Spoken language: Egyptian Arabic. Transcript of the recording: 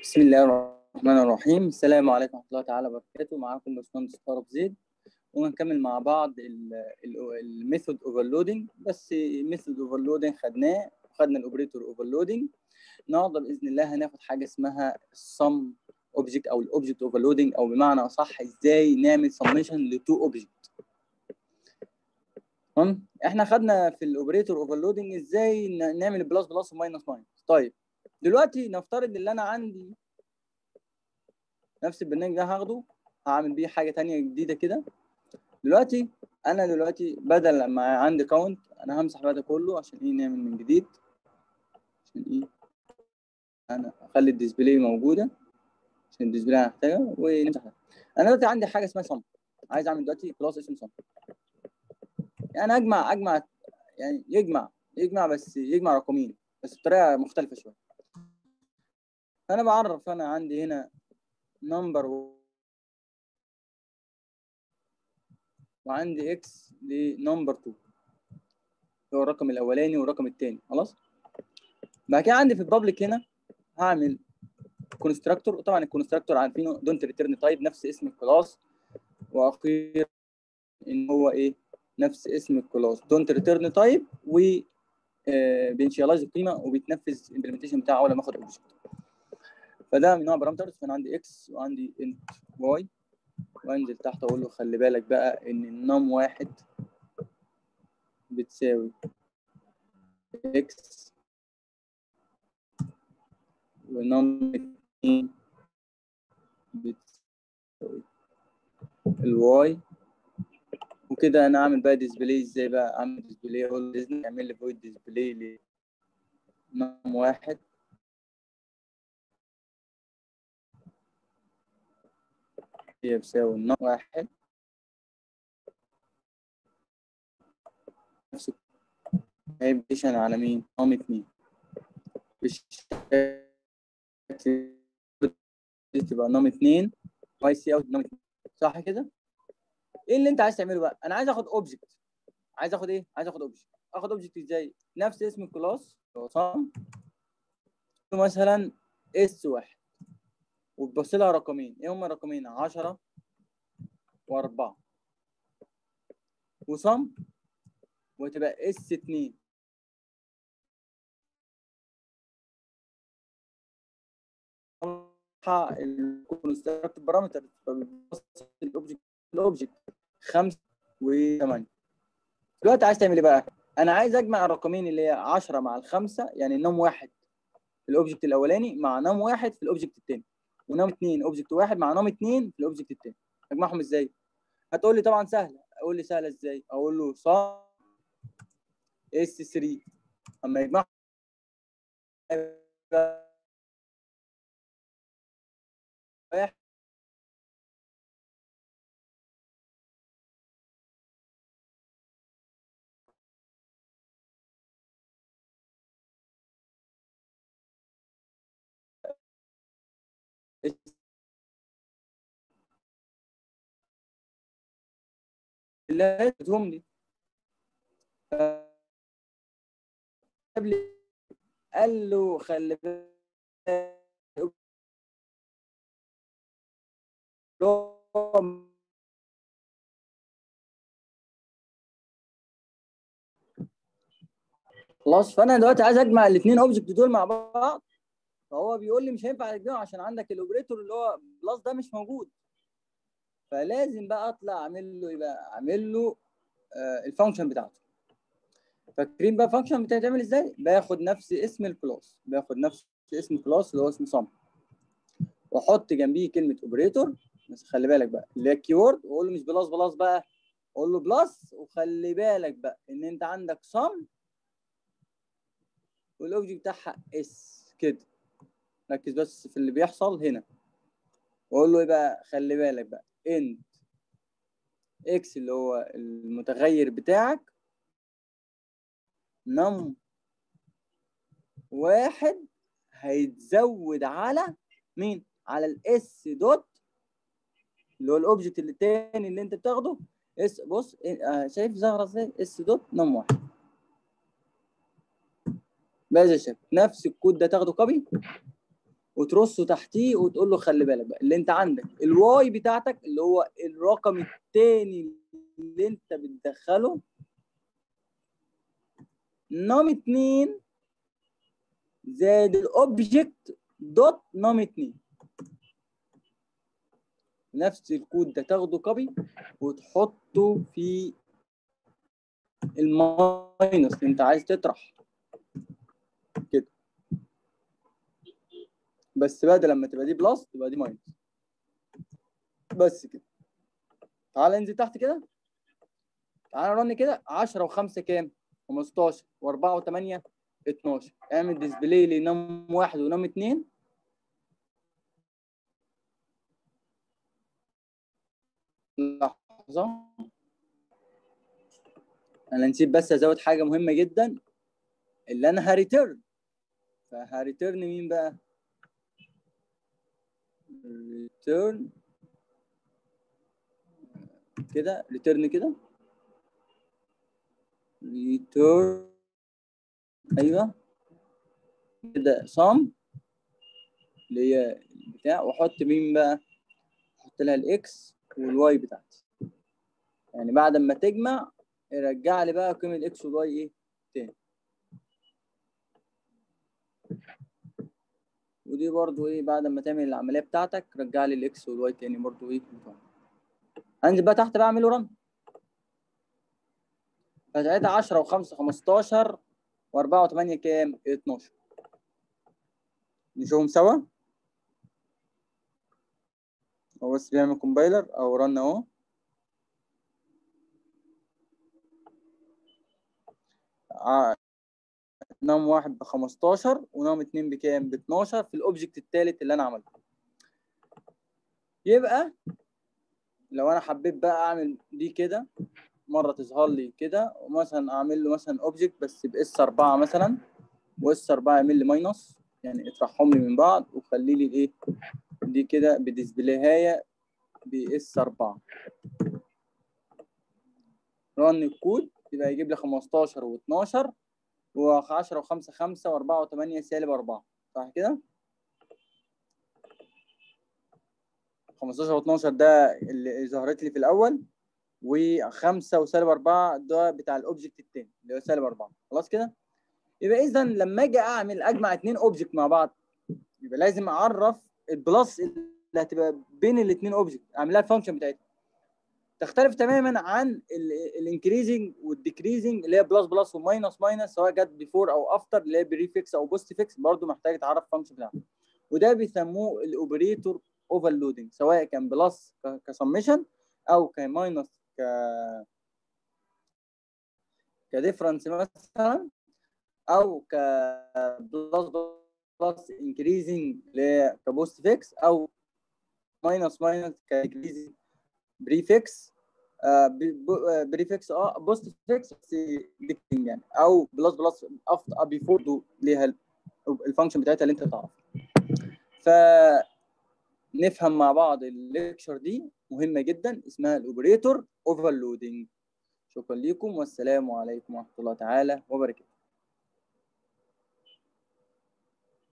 بسم الله الرحمن الرحيم السلام عليكم ورحمه الله تعالى وبركاته معاكم باشمهندس طارق زيد وهنكمل مع بعض الميثود اوفرلودنج بس الميثود اوفرلودنج خدناه وخدنا الاوبريتور اوفرلودنج النهارده باذن الله هناخد حاجه اسمها السم اوبجكت او الاوبجكت اوفرلودنج او بمعنى اصح ازاي نعمل سميشن لتو اوبجكت تمام احنا خدنا في الاوبريتور اوفرلودنج ازاي نعمل بلس بلس وماينس ماينس طيب دلوقتي نفترض ان انا عندي نفس البرنامج ده هاخده هعمل بيه حاجه تانية جديده كده دلوقتي انا دلوقتي بدل ما عندي كاونت انا همسح بقى ده كله عشان ايه نعمل من جديد عشان ايه انا اخلي الديسبلاي موجوده عشان الديسبلاي هنحتاجها ونمسح ده انا دلوقتي عندي حاجه اسمها صم عايز اعمل دلوقتي كلاس اسمه صم يعني اجمع اجمع يعني يجمع يجمع بس يجمع رقمين بس بطريقه مختلفه شويه فانا بعرف انا عندي هنا نمبر وعندي اكس لنمبر 2 هو الرقم الاولاني والرقم الثاني خلاص بعد كده عندي في البابليك هنا هعمل كونستراكتور طبعا الكونستراكتور عارفينه دونت ريتيرن تايب نفس اسم الكلاس واخيرا ان هو ايه نفس اسم الكلاس دونت ريتيرن تايب و بينشيالايز القيمه وبيتنفذ الامبلمنتيشن بتاعه اول ما اخد اوبجكت فده من نوع بارامترز فانا عندي اكس وعندي انت واي وانزل تحت اقول له خلي بالك بقى ان النم واحد بتساوي اكس ونم اتنين بتساوي الواي وكده انا اعمل بقى ديسبلاي ازاي بقى اعمل ديسبلاي اقول له اعمل لي فويد ديسبلاي لنم واحد هي بتساوي النم واحد نفس هيبقى على مين؟ نم اتنين بالشكل تبقى نم اتنين واي سي اوت نم اتنين صح كده؟ ايه اللي انت عايز تعمله بقى؟ انا عايز اخد اوبجكت عايز اخد ايه؟ عايز اخد اوبجكت اخد اوبجكت ازاي؟ نفس اسم الكلاس صم مثلا اس واحد وتبص لها رقمين ايه هما الرقمين 10 و4 وصم وتبقى اس 2 الكونستراكت بارامتر الاوبجكت الاوبجكت 5 و8 دلوقتي عايز تعمل ايه بقى؟ انا عايز اجمع الرقمين اللي هي 10 مع الخمسه يعني نم واحد في الاوبجكت الاولاني مع نم واحد في الاوبجكت الثاني ونام 2 اوبجكت واحد مع نام 2 في الاوبجكت الثاني اجمعهم ازاي هتقول لي طبعا سهله اقول لي سهله ازاي اقول له ص اس 3 اما يجمعهم واحد اللي هتهم لي قال له خلي خلاص فانا دلوقتي عايز اجمع الاثنين اوبجكت دول مع بعض فهو بيقول لي مش هينفع تجمعهم عشان عندك الاوبريتور اللي هو بلس ده مش موجود فلازم بقى اطلع اعمل له ايه بقى اعمل له آه الفانكشن بتاعته فاكرين بقى الفانكشن بتاعتعمل ازاي باخد نفس اسم الكلاس باخد نفس اسم الكلاس اللي هو اسمه صم واحط جنبيه كلمه اوبريتور بس خلي بالك بقى اللي هي الكيورد واقول له مش بلس بلس بقى اقول له بلس وخلي بالك بقى ان انت عندك صم والاوبجكت بتاعها اس كده ركز بس في اللي بيحصل هنا واقول له ايه بقى خلي بالك بقى انت اكس اللي هو المتغير بتاعك نم واحد هيتزود على مين؟ على الاس دوت اللي هو الاوبجكت التاني اللي انت بتاخده اس بص شايف ظاهره ازاي؟ اس دوت نم واحد بهذا الشكل نفس الكود ده تاخده كوبي وترصه تحتيه وتقول له خلي بالك بقى اللي انت عندك الواي بتاعتك اللي هو الرقم الثاني اللي انت بتدخله نوم 2 زائد الاوبجكت دوت نوم 2 نفس الكود ده تاخده كوبي وتحطه في الماينس انت عايز تطرح كده بس بدل لما تبقى دي بلس تبقى دي ماينس بس كده تعال انزل تحت كده تعال رن كده 10 و5 كام 15 و4 و8 12 اعمل ديسبلاي لنم واحد ونم اتنين لحظة انا نسيت بس ازود حاجة مهمة جدا اللي انا هريتيرن فهريتيرن مين بقى؟ ريتيرن كده ريتيرن كده ريتيرن ايوه كده صم اللي هي بتاع واحط مين بقى احط لها الاكس والواي بتاعتي يعني بعد ما تجمع يرجع لي بقى قيمه الاكس والواي ايه تاني ودي برضو ايه بعد ما تعمل العمليه بتاعتك رجع لي الاكس والواي تاني برضو ايه بتوع. انزل بقى تحت بقى اعمله رن فساعتها 10 و5 15 و4 و8 كام 12 نشوفهم سوا هو بس بيعمل كومبايلر او رن اهو نام واحد ب 15 ونام اتنين بكام؟ ب 12 في الاوبجكت الثالث اللي انا عملته. يبقى لو انا حبيت بقى اعمل دي كده مره تظهر لي كده ومثلا اعمل له مثلا اوبجكت بس باس 4 مثلا واس 4 يعمل لي ماينس يعني اطرحهم لي من بعض وخلي لي الايه دي كده بديسبلايهايه باس 4 رن الكود يبقى يجيب لي 15 و12 و10 و5 5 و4 و8 سالب 4 صح كده؟ 15 و12 ده اللي ظهرت لي في الاول و5 وسالب 4 ده بتاع الاوبجكت الثاني اللي هو سالب 4 خلاص كده؟ يبقى اذا لما اجي اعمل اجمع اثنين اوبجكت مع بعض يبقى لازم اعرف البلس اللي هتبقى بين الاثنين اوبجكت اعمل لها الفانكشن بتاعتها تختلف تماما عن الانكريزنج والديكريزنج اللي هي بلس بلس وماينس ماينس سواء جت بيفور او افتر اللي هي بريفكس او بوست فيكس برضه محتاج تعرف فانكشن بتاعها وده بيسموه الاوبريتور اوفرلودنج سواء كان بلس كسمشن او كماينس ك كديفرنس مثلا او كبلس بلس انكريزنج كبوست فيكس او ماينس ماينس كديكريزنج بريفكس بريفكس اه بوست فيكس بس ديكتنج يعني او بلس بلس افتر بيفور دو ليها الفانكشن بتاعتها اللي انت تعرفها ف نفهم مع بعض الليكشر دي مهمه جدا اسمها الاوبريتور اوفرلودنج شكرا لكم والسلام عليكم ورحمه الله تعالى وبركاته